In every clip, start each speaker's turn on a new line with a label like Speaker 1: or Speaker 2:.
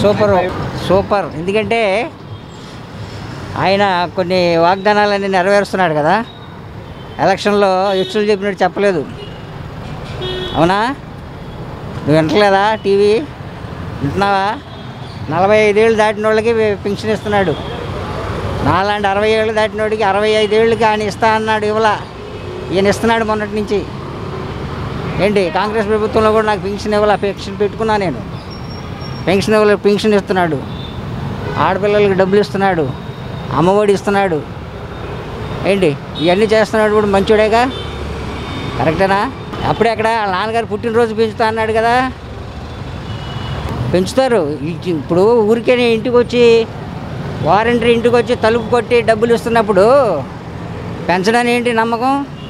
Speaker 1: Super super ఎందుకంటే ఆయన కొన్ని వాగ్దానాలన్నీ నెరవేరుస్తున్నాడు కదా ఎలక్షన్లో ఎచ్చులు చెప్పినట్టు చెప్పలేదు అవునా నువ్వు వింటలేదా టీవీ వింటున్నావా నలభై ఐదేళ్ళు దాటిన వాళ్ళకి పెన్షన్ ఇస్తున్నాడు నాలాంటి అరవై ఏళ్ళు దాటిన వాడికి అరవై ఐదేళ్ళకి ఆయన ఇస్తా అన్నాడు ఇవ్వలా ఈయన ఇస్తున్నాడు మొన్నటి నుంచి ఏంటి కాంగ్రెస్ ప్రభుత్వంలో కూడా నాకు పెన్షన్ ఇవ్వాల పెన్షన్ పెట్టుకున్నా నేను పెన్షన్ ఇవ్వలే పెన్షన్ ఇస్తున్నాడు ఆడపిల్లలకి డబ్బులు ఇస్తున్నాడు అమ్మఒడి ఇస్తున్నాడు ఏంటి ఇవన్నీ చేస్తున్నాడు కూడా మంచోడేగా కరెక్టేనా అప్పుడే అక్కడ వాళ్ళ నాన్నగారు పుట్టినరోజు పెంచుతా అన్నాడు కదా పెంచుతారు ఇ- ఇప్పుడు ఊరికే ఇంటికి వచ్చి వారంటీ ఇంటికి వచ్చి తలుపు కొట్టి డబ్బులు ఇస్తున్నప్పుడు పెంచడానికి ఏంటి నమ్మకం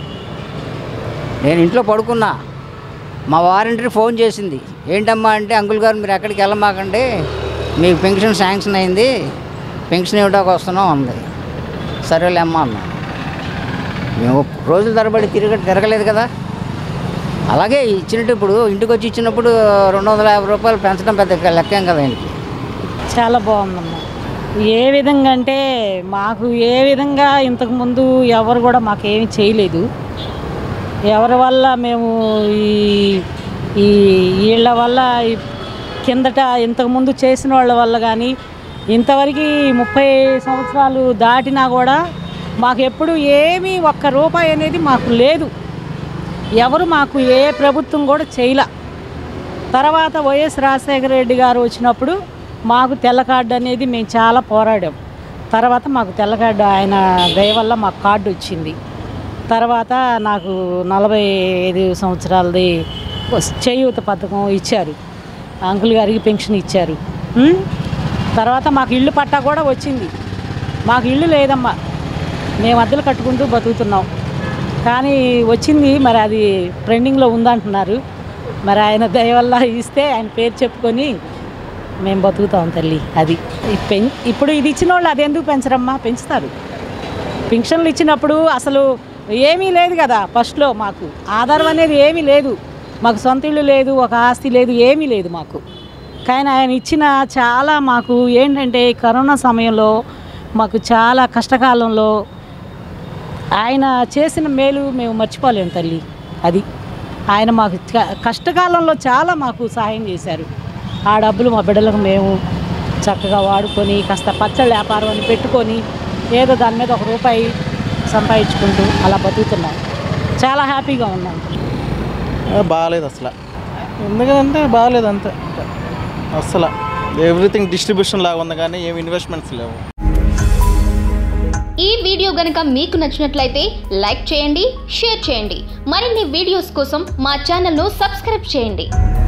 Speaker 1: నేను ఇంట్లో పడుకున్నా మా వారంటీ ఫోన్ చేసింది ఏంటమ్మా అంటే అంకుల్ గారు మీరు ఎక్కడికి వెళ్ళమాకండి మీకు పెన్షన్ శాంక్షన్ అయింది పెన్షన్ ఇవ్వడానికి వస్తున్నాం అంది సరేలే అమ్మా అన్నా మేము రోజుల తరబడి తిరగ తిరగలేదు కదా అలాగే ఇచ్చినట్టు ఇప్పుడు ఇంటికి వచ్చి ఇచ్చినప్పుడు రెండు వందల యాభై రూపాయలు పెంచడం పెద్ద లెక్కేం కదా ఆయనకి
Speaker 2: చాలా బాగుందమ్మా ఏ విధంగా అంటే మాకు ఏ విధంగా ఇంతకుముందు ఎవరు కూడా మాకేమీ చేయలేదు ఎవరి వల్ల మేము ఈ ఈ వీళ్ళ వల్ల ఈ కిందట ఇంతకుముందు చేసిన వాళ్ళ వల్ల కానీ ఇంతవరకు ముప్పై సంవత్సరాలు దాటినా కూడా మాకు ఎప్పుడు ఏమీ ఒక్క రూపాయి అనేది మాకు లేదు ఎవరు మాకు ఏ ప్రభుత్వం కూడా చేయలే తర్వాత వైఎస్ రాజశేఖర రెడ్డి గారు వచ్చినప్పుడు మాకు తెల్ల కార్డు అనేది మేము చాలా పోరాడాం తర్వాత మాకు తెల్ల కార్డు ఆయన దయ వల్ల మాకు కార్డు వచ్చింది తర్వాత నాకు నలభై ఐదు సంవత్సరాలది చేయూత పథకం ఇచ్చారు అంకుల్ గారికి పెన్షన్ ఇచ్చారు ఉం? తర్వాత మాకు ఇల్లు పట్టా కూడా వచ్చింది మాకు ఇల్లు లేదమ్మా మేము అద్దెలు కట్టుకుంటూ బతుకుతున్నాం కానీ వచ్చింది మరి అది ట్రెండింగ్లో ఉందంటున్నారు మరి ఆయన దయ వల్ల ఇస్తే ఆయన పేరు చెప్పుకొని మేము బతుకుతాం తల్లి అది ఈ పెం ఇప్పుడు ఇది ఇచ్చిన వాళ్ళు అది ఎందుకు పెంచరమ్మా పెంచుతారు పింఛన్లు ఇచ్చినప్పుడు అసలు ఏమీ లేదు కదా ఫస్ట్లో మాకు ఆధారం అనేది ఏమీ లేదు మాకు సొంత ఇల్లు లేదు ఒక ఆస్తి లేదు ఏమీ లేదు మాకు కానీ ఆయన ఇచ్చిన చాలా మాకు ఏంటంటే ఈ కరోనా సమయంలో మాకు చాలా కష్టకాలంలో ఆయన చేసిన మేలు మేము మర్చిపోలేము తల్లి అది ఆయన మాకు చ- కష్టకాలంలో చాలా మాకు సహాయం చేశారు ఆ డబ్బులు మా బిడ్డలకు మేము చక్కగా వాడుకొని కాస్త పచ్చళ్ళ వ్యాపారం అని పెట్టుకొని ఏదో దాని మీద ఒక రూపాయి సంపాదించుకుంటూ అలా బతుకుతున్నాం చాలా హ్యాపీగా ఉన్నాం
Speaker 3: ఆ, బాగాలేదు అసలు ఎందుకంటే బాగాలేదు అంతే అసలు ఎవ్రీథింగ్ డిస్ట్రిబ్యూషన్ లాగా ఉంది కానీ ఏం ఇన్వెస్ట్మెంట్స్ లేవు
Speaker 4: ఈ వీడియో గనుక మీకు నచ్చినట్లయితే లైక్ చేయండి షేర్ చేయండి మరిన్ని వీడియోస్ కోసం మా ఛానల్ను సబ్స్క్రైబ్ చేయండి